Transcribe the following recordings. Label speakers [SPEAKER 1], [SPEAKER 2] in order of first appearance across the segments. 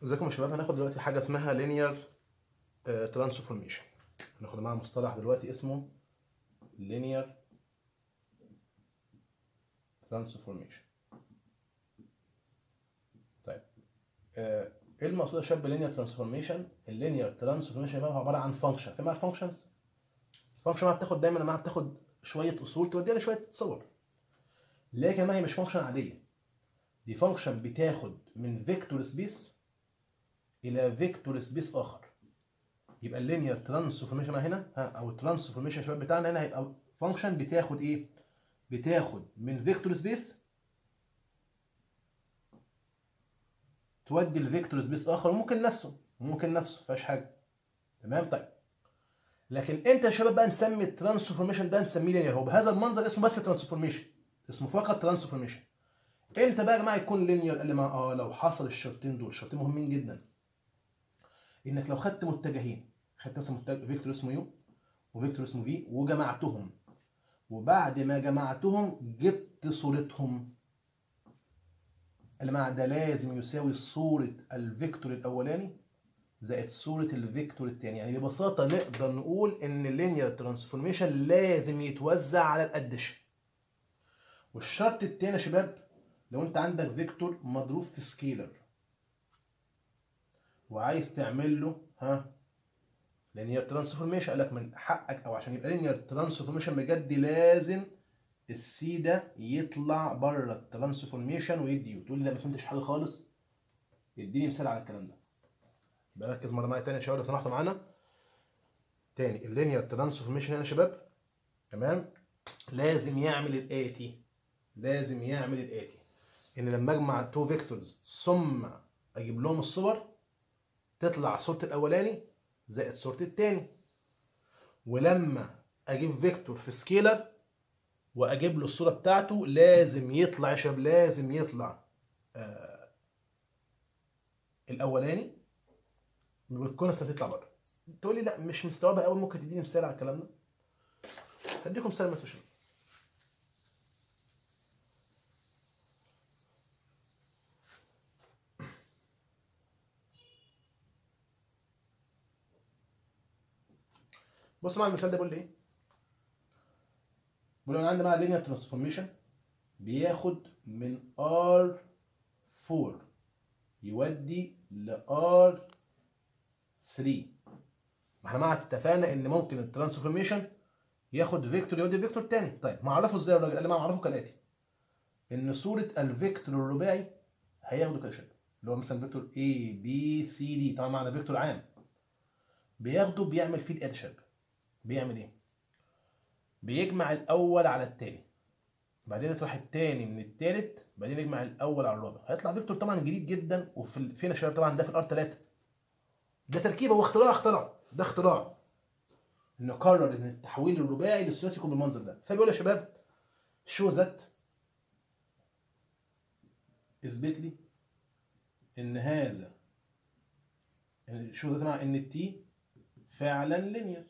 [SPEAKER 1] ازيكم يا شباب هناخد دلوقتي حاجه اسمها linear ترانسفورميشن هناخد معاها مصطلح دلوقتي اسمه linear ترانسفورميشن طيب آه، ايه المقصود يا شباب linear ترانسفورميشن اللينير ترانسفورميشن هو عباره عن فانكشن فاهم الفانكشنز الفانكشن ما بتاخد دايما معاها بتاخد شويه اصول توديها لشويه صور لكن ما هي مش فانكشن عاديه دي فانكشن بتاخد من فيكتور سبيس الى فيكتور سبيس اخر يبقى اللينير ترانسفورميشن هنا ها او الترانسفورميشن يا شباب بتاعنا هنا هيبقى فانكشن بتاخد ايه بتاخد من فيكتور سبيس تودي الفيكتور سبيس اخر وممكن نفسه وممكن نفسه ما فيهاش حاجه تمام طيب لكن امتى يا شباب بقى نسمي الترانسفورميشن ده نسميه لينير هو بهذا المنظر اسمه بس ترانسفورميشن اسمه فقط ترانسفورميشن امتى بقى يا جماعه يكون لينير قال لي ما اه لو حصل الشرطين دول شرطين مهمين جدا انك لو خدت متجهين خدت مثلا متجه فيكتور اسمه يو وفيكتور اسمه في وجمعتهم وبعد ما جمعتهم جبت صورتهم المعنى ده لازم يساوي صورة الفيكتور الأولاني زائد صورة الفيكتور الثاني يعني ببساطة نقدر نقول إن اللينير ترانسفورميشن لازم يتوزع على الأديشن والشرط الثاني يا شباب لو أنت عندك فيكتور مضروب في سكيلر وعايز تعمل له ها لينير ترانسفورميشن قال لك من حقك او عشان يبقى لينير ترانسفورميشن بجد لازم السي ده يطلع بره الترانسفورميشن ويدي يو تقول لي لا ما فهمتش حاجه خالص اديني مثال على الكلام ده يبقى ركز مره معايا تاني يا شباب لو سمحتوا معانا تاني اللينير ترانسفورميشن هنا يا شباب تمام لازم يعمل الاتي لازم يعمل الاتي ان لما اجمع تو فيكتورز ثم اجيب لهم الصور تطلع صورة الأولاني زائد صورة التاني ولما أجيب فيكتور في سكيلر وأجيب له الصورة بتاعته لازم يطلع يا شباب لازم يطلع آه الأولاني والكونست هتطلع بره تقول لي لا مش مستوعبها قوي ممكن تديني مثال على الكلام ده هديكم مثال مثلا شباب بص مع المثال ده بيقول لي ايه بيقول انا عندي بقى لينير ترانسفورميشن بياخد من R4 يودي ل R3 ما احنا مع اتفقنا ان ممكن الترانسفورميشن ياخد فيكتور يودي الفيكتور الثاني طيب ما اعرفه ازاي الراجل قال لي ما اعرفه كالاتي ان صوره الفيكتور الرباعي هياخده كده شكل اللي هو مثلا فيكتور A B C D طبعا معنا فيكتور عام بياخده بيعمل فيه الاتي شباب بيعمل ايه؟ بيجمع الاول على التاني بعدين يطرح التاني من التالت بعدين يجمع الاول على الرابع هيطلع فيكتور طبعا جديد جدا وفي فين يا شباب طبعا ده في الار 3 ده تركيبه واختراع اختراع ده اختراع انه قرر ان التحويل الرباعي للثلاثي يكون بالمنظر ده فبيقول يا شباب شو ذات اثبت لي ان هذا شو ذات مع ان التي فعلا لينير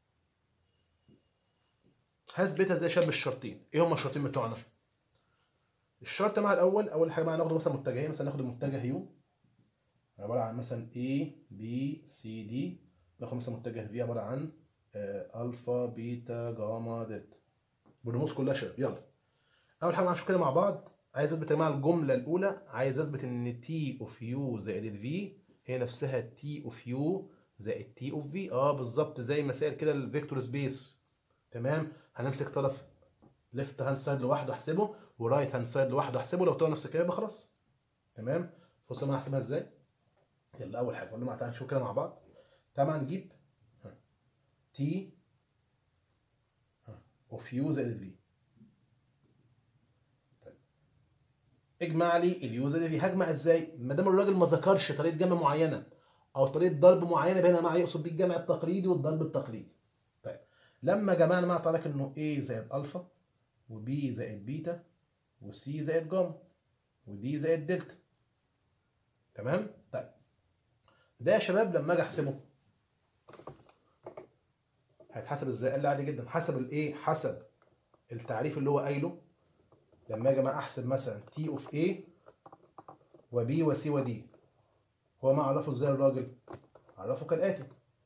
[SPEAKER 1] هثبتها ازاي شاب الشرطين ايه هما الشرطين بتوعنا الشرط مع الاول اول حاجه معانا ناخد مثلا متجهين مثلا ناخد المتجه يو عباره عن مثلا A B C D ناخد مثلا متجه V عباره عن آه الفا بيتا جاما دلتا بالرموز كلها شباب يلا اول حاجه هنشوف كده مع بعض عايز اثبت يا جماعه الجمله الاولى عايز اثبت ان T اوف U زائد ال V هي نفسها T اوف U زائد T اوف V اه بالظبط زي مسائل كده الفيكتور سبيس تمام هنمسك طرف ليفت هاند سايد لوحده احسبه ورايت هاند سايد لوحده احسبه لو طلع نفس الكلام يبقى خلاص تمام بص انا هحسبها ازاي يلا اول حاجه قلنا تعالى نشوف كده مع بعض طبعا نجيب تي اوف يو زائد في طيب اجمع لي اليو زائد في هجمع ازاي ما دام الراجل ما ذكرش طريقه جمع معينه او طريقه ضرب معينه هنا معايا يقصد بيه الجمع التقليدي والضرب التقليدي طيب لما جمعنا مع طلعت انه A زائد الفا وB زائد بيتا وC زائد جاما ودي زائد دلتا تمام طيب ده يا شباب لما اجي احسبه هيتحسب ازاي قال لي عادي جدا حسب الايه حسب التعريف اللي هو قايله لما اجي احسب مثلا T اوف A وB وC وD هو ما عرفه ازاي الراجل عرفه كالاتي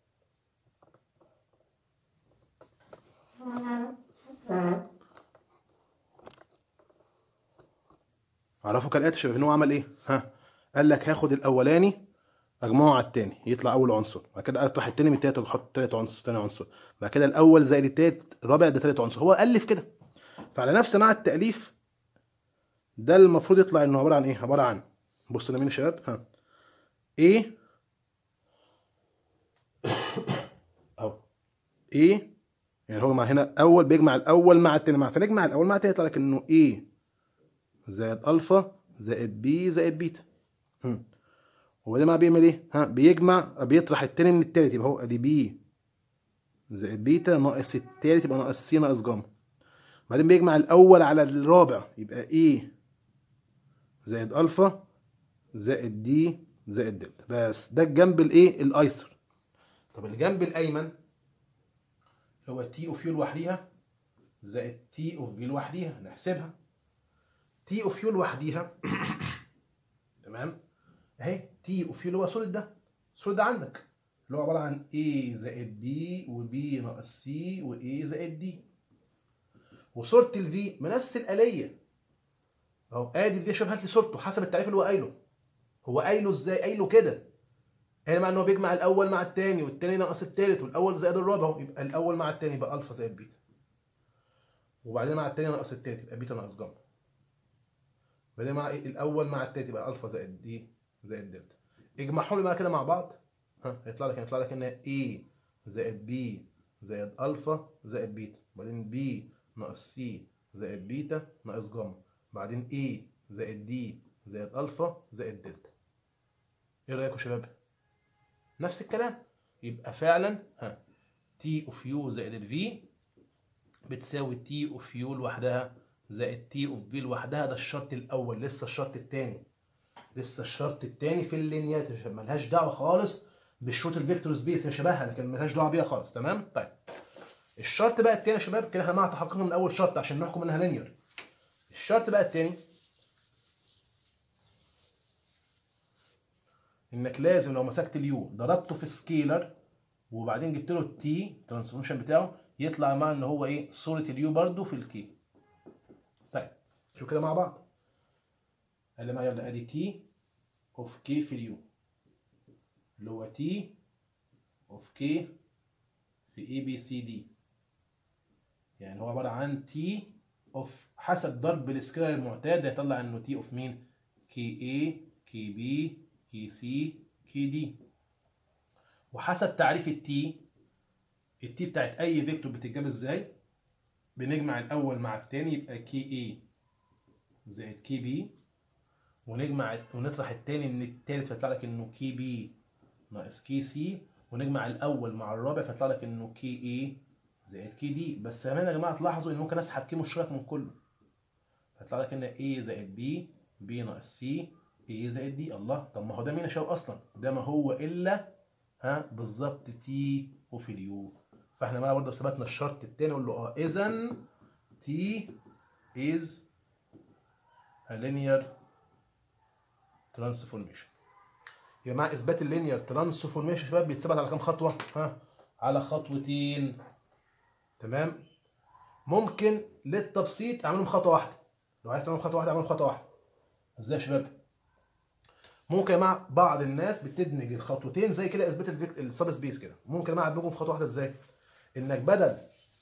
[SPEAKER 1] عرفه كالاتي شايف ان هو عمل ايه ها قال لك هاخد الاولاني اجمعه على التاني يطلع اول عنصر بعد كده اطرح التاني من التالت واحط تالت عنصر تاني عنصر بعد كده الاول زائد التالت الرابع ده تالت عنصر هو الف كده فعلى نفس مع التاليف ده المفروض يطلع انه عباره عن ايه عباره عن بصوا لمين يا شباب ها ايه اهو ايه يعني هو مع هنا اول بيجمع الاول مع التاني مع فنجمع الاول مع التاني يطلع لك انه ايه زائد الفا زائد بي زائد بيتا هم. وبعدين ما بيعمل ايه ها بيجمع بيطرح التاني من التالت يبقى هو ادي بي زائد بيتا ناقص التالت يبقى ناقص سي ناقص جاما بعدين بيجمع الاول على الرابع يبقى ايه زائد الفا زائد دي زائد دلتا بس ده الجنب الايه الايسر طب الجنب الايمن هو تي اوف يو لوحديها زائد تي اوف في لوحديها نحسبها تي اوف يو لوحديها تمام اهي تي اوف يو اللي هو صورة ده صورة ده عندك اللي هو عبارة عن A زائد B و B ناقص C و A زائد D وصورة ال V بنفس الآلية اهو ادي الفي شبه هات لي صورته حسب التعريف اللي هو قايله هو قايله ازاي قايله كده هنا مع ان هو بيجمع الاول مع الثاني والثاني ناقص الثالث والاول زائد الرابع اهو يبقى الاول مع الثاني يبقى الفا زائد بيتا وبعدين مع الثاني ناقص الثالث يبقى بيتا ناقص جاما بعدين مع إيه؟ الاول مع الثالث يبقى الفا زائد دي زائد دلتا اجمعهم لي بقى كده مع بعض ها هيطلع لك هيطلع لك ان A زائد B زائد الفا زائد بيتا بعدين B ناقص C زائد بيتا ناقص جاما بعدين A زائد D زائد الفا زائد دلتا ايه رايكم يا شباب نفس الكلام يبقى فعلا ها تي اوف يو زائد الفي بتساوي تي اوف يو لوحدها زائد تي اوف في لوحدها ده الشرط الاول لسه الشرط الثاني لسه الشرط الثاني في اللينيات يا شباب ملهاش دعوه خالص بالشروط الفيكتور سبيس هي شبهها لكن ملهاش دعوه بيها خالص تمام طيب الشرط بقى الثاني يا شباب كده احنا مع تحققنا من اول شرط عشان نحكم انها لينير الشرط بقى الثاني انك لازم لو مسكت اليو ضربته في سكيلر وبعدين جبت له التي ترانسفورميشن بتاعه يطلع مع ان هو ايه صوره اليو برضو في الكي طيب شوف كده مع بعض قال لي معايا يلا ادي تي اوف كي في اليو اللي هو تي اوف كي في اي بي سي دي يعني هو عباره عن تي اوف حسب ضرب السكيلر المعتاد هيطلع انه تي اوف مين كي اي كي بي كي سي كي دي وحسب تعريف التي التي بتاعت اي فيكتور بتتجاب ازاي بنجمع الاول مع الثاني يبقى كي اي زائد كي بي ونجمع ونطرح الثاني من الثالث فيطلع لك انه كي بي ناقص كي سي ونجمع الاول مع الرابع فيطلع لك انه كي اي زائد كي دي بس كمان يا جماعه تلاحظوا ان ممكن اسحب كي مشترك من كله فيطلع لك ان اي زائد بي بي ناقص سي اي زائد دي الله طب ما هو ده مين يا شباب اصلا ده ما هو الا ها بالظبط تي وفي اليو فاحنا بقى برضه ثبتنا الشرط الثاني نقول له اه اذا تي از a linear transformation يبقى مع اثبات اللينير ترانسفورميشن يا شباب بيتثبت على كام خطوه ها على خطوتين تمام ممكن للتبسيط اعملهم خطوه واحده لو عايز تعملهم خطوه واحده اعملهم خطوه واحده ازاي يا شباب ممكن يا جماعه بعض الناس بتدمج الخطوتين زي كده اثبات الفيكت السب سبيس كده ممكن يا جماعه ادمجهم في خطوه واحده ازاي انك بدل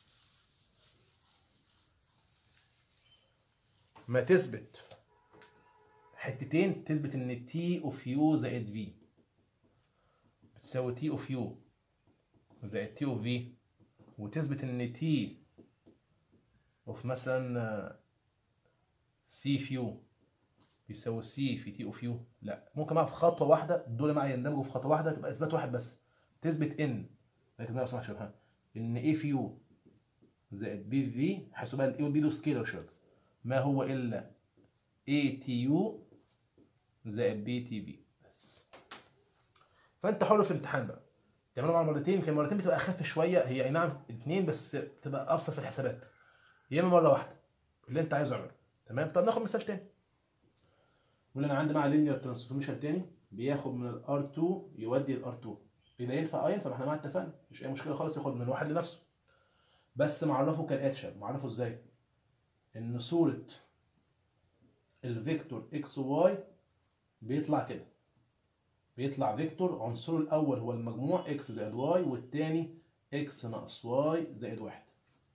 [SPEAKER 1] ما تثبت حتتين تثبت ان تي اوف يو زائد في بتساوي تي اوف يو زائد تي اوف في وتثبت ان تي اوف مثلا سي في يو بيساوي سي في تي اوف يو لا ممكن معاها في خطوه واحده دول معايا يندمجوا في خطوه واحده تبقى اثبات واحد بس تثبت ان ركز معايا يا شباب ان اي في يو زائد بي في حيث بقى الاي والبي دول سكيلر شباب ما هو الا اي تي يو زائد بي تي في بس فانت حر في الامتحان بقى تعملهم على مرتين يمكن مرتين بتبقى اخف شويه هي اي نعم اتنين بس بتبقى ابسط في الحسابات يا اما مره واحده اللي انت عايزه اعمله تمام طب ناخد مثال تاني يقول انا عندي مع لينير ترانسفورميشن تاني بياخد من الار 2 يودي الار 2 ايه ده ينفع اه ينفع ما احنا ما اتفقنا مش اي مشكله خالص ياخد من واحد لنفسه بس معرفه كالاتي شباب معرفه ازاي ان صوره الفيكتور اكس واي بيطلع كده بيطلع فيكتور عنصره الاول هو المجموع اكس زائد واي والثاني اكس ناقص واي زائد واحد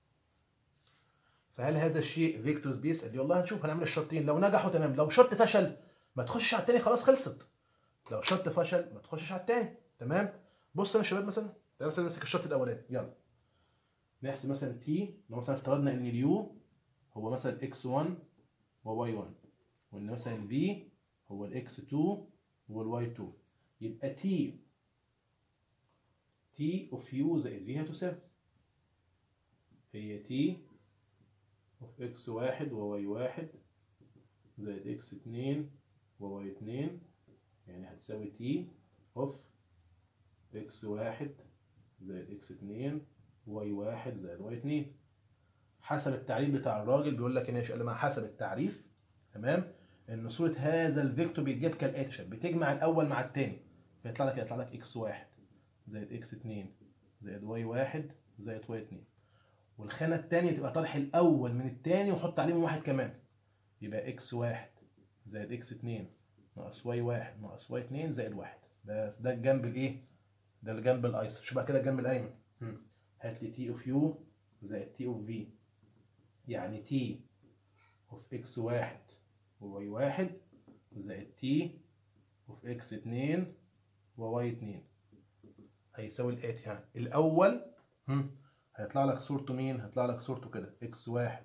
[SPEAKER 1] فهل هذا الشيء فيكتور سبيس؟ قال لي والله هنشوف هنعمل الشرطين لو نجحوا تمام لو شرط فشل ما تخشش على الثاني خلاص خلصت لو شرط فشل ما تخشش على الثاني تمام بص انا يا شباب مثلا تعالى مثلا نمسك الشرط الاولاني يلا نحسب مثلا تي لو مثلا افترضنا ان اليو هو مثلا اكس 1 وواي 1 وان مثلا الفي هو الاكس 2 والواي 2 يبقى تي تي اوف يو زائد في هتساوي هي تي اوف اكس واحد وواي واحد زائد اكس اتنين وواي اتنين يعني هتساوي تي اوف اكس واحد زائد اكس اتنين واي واحد زائد واي اتنين حسب التعريف بتاع الراجل بيقول لك هنا يا حسب التعريف تمام ان صوره هذا الفيكتور بيتجاب كالاتي شباب بتجمع الاول مع الثاني فيطلع لك يطلع لك اكس واحد زائد اكس اتنين زائد واي واحد زائد واي اتنين والخانه الثانيه تبقى طرح الاول من الثاني وحط عليهم واحد كمان يبقى اكس واحد زائد اكس اتنين ناقص واي واحد ناقص واي اتنين زائد واحد بس ده الجنب الايه؟ ده الجنب الايسر شوف بقى كده الجنب الايمن هات لي تي اوف يو زائد تي اوف في يعني تي اوف اكس واحد وواي واحد زائد تي اوف اكس اتنين وواي اتنين هيساوي الاتي ها الاول هيطلع لك صورته مين؟ هيطلع لك صورته كده اكس واحد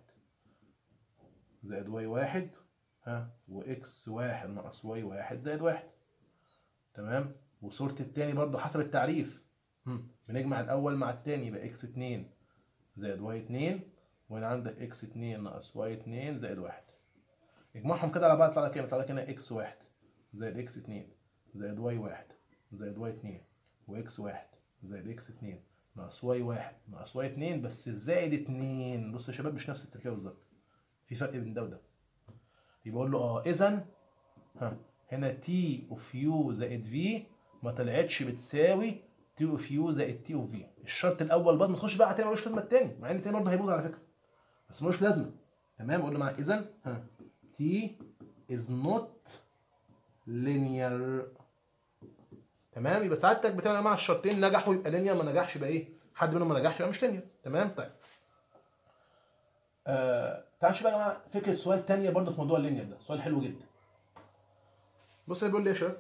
[SPEAKER 1] زائد واي واحد ها واكس واحد ناقص واي واحد زائد واحد تمام وصورة التاني برضو حسب التعريف بنجمع الأول مع التاني يبقى اكس اتنين زائد واي اتنين وهنا عندك اكس اتنين ناقص واي اتنين زائد واحد اجمعهم كده على بعض يطلع لك ايه؟ يطلع لك هنا اكس واحد زائد اكس اتنين زائد واي واحد زائد واي اتنين واكس واحد زائد اكس اتنين ناقص واي واحد ناقص واي اتنين بس الزائد اتنين بص يا شباب مش نفس التركيبه بالظبط في فرق بين ده وده يبقى اقول له اه اذا ها هنا تي اوف يو زائد في ما طلعتش بتساوي تي اوف يو زائد تي اوف في الشرط الاول برضه ما تخش بقى على التاني ملوش لازمه التاني مع ان التاني برضه هيبوظ على فكره بس ملوش لازمه تمام اقول له مع اذا ها تي از نوت linear تمام يبقى سعادتك بتعمل مع الشرطين نجحوا يبقى لينير ما نجحش يبقى ايه حد منهم ما نجحش يبقى مش لينير تمام طيب آه تعالوا نشوف بقى يا جماعه فكره سؤال تانية برضه في موضوع اللينير ده سؤال حلو جدا بص اللي بيقول لي يا شباب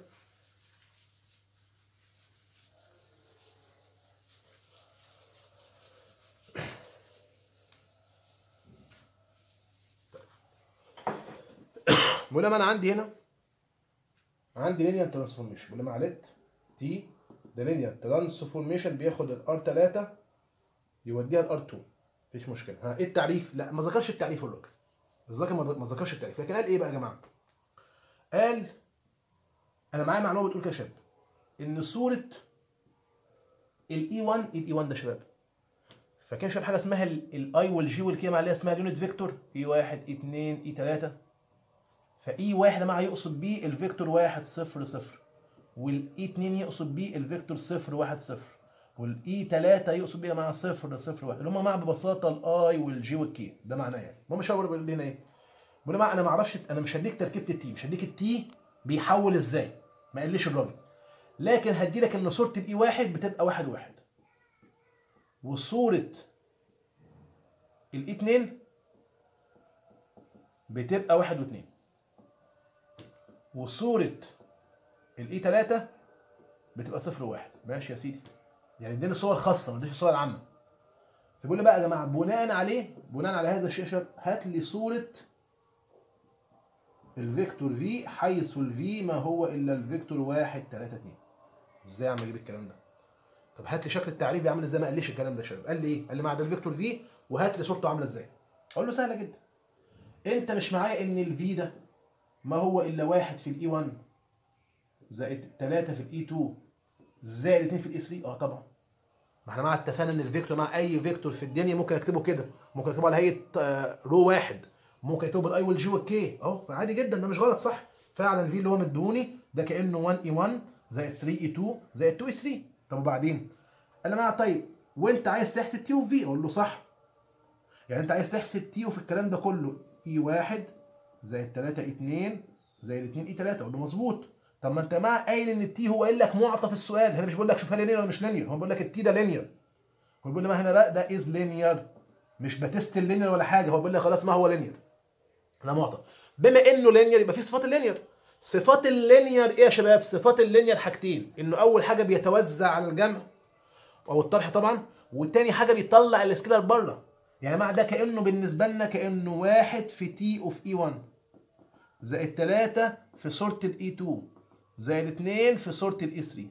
[SPEAKER 1] بيقول لما انا عندي هنا عندي لينير ترانسفورميشن بيقول لما علت تي ده لينير ترانسفورميشن بياخد الار 3 يوديها الار 2 مفيش مشكله ها ايه التعريف؟ لا ما ذكرش التعريف الراجل الذكر ما ذكرش التعريف لكن قال ايه بقى يا جماعه؟ قال انا معايا معلومه بتقول كده يا شباب ان صوره الاي 1 الاي 1 ده يا شباب فكان شباب حاجه اسمها الاي والجي والكي عليها اسمها اليونت فيكتور اي 1 اي 2 اي 3 فاي 1 يا جماعه يقصد بيه الفيكتور 1 0 0 والاي 2 يقصد بيه الفيكتور 0 1 0 والاي 3 يقصد بيه مع 0 0 1 اللي هم مع ببساطه الاي والجي والكي ده معناه يعني المهم الشاور بيقول لنا ايه؟ بيقول لنا انا ما اعرفش انا مش هديك تركيبه التي مش هديك التي بيحول ازاي ما قاليش الراجل لكن هدي لك ان صوره الاي 1 بتبقى 1 1 وصوره الاي 2 بتبقى 1 و2 وصوره الاي 3 بتبقى 0 و1 ماشي يا سيدي يعني اديني صور خاصه ما اديش صور عامه فبيقول لي بقى يا جماعه بناء عليه بناء على هذا الشيء يا شباب هات لي صوره الفيكتور في حيث الفي ما هو الا الفيكتور 1 3 2 ازاي اعمل اجيب الكلام ده طب هات لي شكل التعريف بيعمل ازاي ما قاليش الكلام ده يا شباب قال لي ايه قال لي مع ده الفيكتور في وهات لي صورته عامله ازاي اقول له سهله جدا انت مش معايا ان الفي ده ما هو الا 1 في الاي 1 زائد 3 في الاي 2 زائد 2 في الاي 3 اه طبعا ما احنا مع اتفقنا ان الفيكتور مع اي فيكتور في الدنيا ممكن اكتبه كده ممكن اكتبه على هيئه رو واحد ممكن اكتبه بالاي والجي والكي اهو فعادي جدا ده مش غلط صح فعلا الفي اللي هو مديهوني ده كانه 1 اي 1 زائد 3 اي 2 زائد 2 اي 3 طب وبعدين قال لي معايا طيب وانت عايز تحسب تي وفي اقول له صح يعني انت عايز تحسب تي وفي الكلام ده كله اي 1 زائد 3 اي 2 زائد 2 اي 3 اقول له مظبوط طب ما انت مع قايل ان التي هو قايل لك معطى في السؤال هنا مش بيقول لك شوفها لينير ولا مش لينير هو بيقول لك التي ده لينير هو بيقول لي ما هنا بقى ده از لينير مش بتست اللينير ولا حاجه هو بيقول لي خلاص ما هو لينير لا معطى بما انه لينير يبقى في صفات اللينير صفات اللينير ايه يا شباب صفات اللينير حاجتين انه اول حاجه بيتوزع على الجمع او الطرح طبعا وتاني حاجه بيطلع السكيلر بره يعني مع ده كانه بالنسبه لنا كانه واحد في تي اوف اي 1 زائد 3 في صوره الاي 2 زائد 2 في صوره الاي 3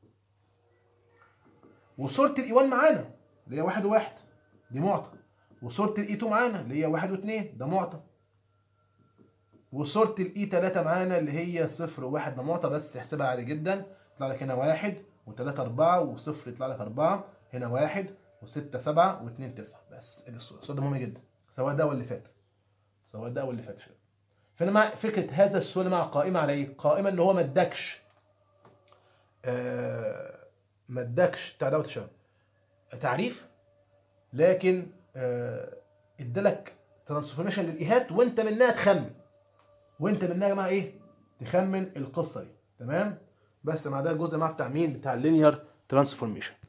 [SPEAKER 1] وصوره الاي 1 معانا اللي هي 1 و1 دي معطى وصوره الاي 2 معانا اللي هي 1 و2 ده معطى وصوره الاي 3 معانا اللي هي 0 و1 ده معطى بس احسبها عادي جدا يطلع لك هنا 1 و3 4 و0 يطلع لك 4 هنا 1 و6 7 و2 9 بس ادي الصوره الصوره ده مهم جدا سواء ده واللي فات سواء ده واللي فات يا شباب فانا مع فكره هذا السؤال مع قائمه على ايه؟ قائمه ان هو ما ادكش آه ما ادكش بتاع دوت يا شباب تعريف لكن آه ادالك ترانسفورميشن للايهات وانت منها تخمن وانت منها يا جماعه ايه؟ تخمن القصه دي تمام؟ بس مع ده الجزء مع بتاع مين؟ بتاع اللينير ترانسفورميشن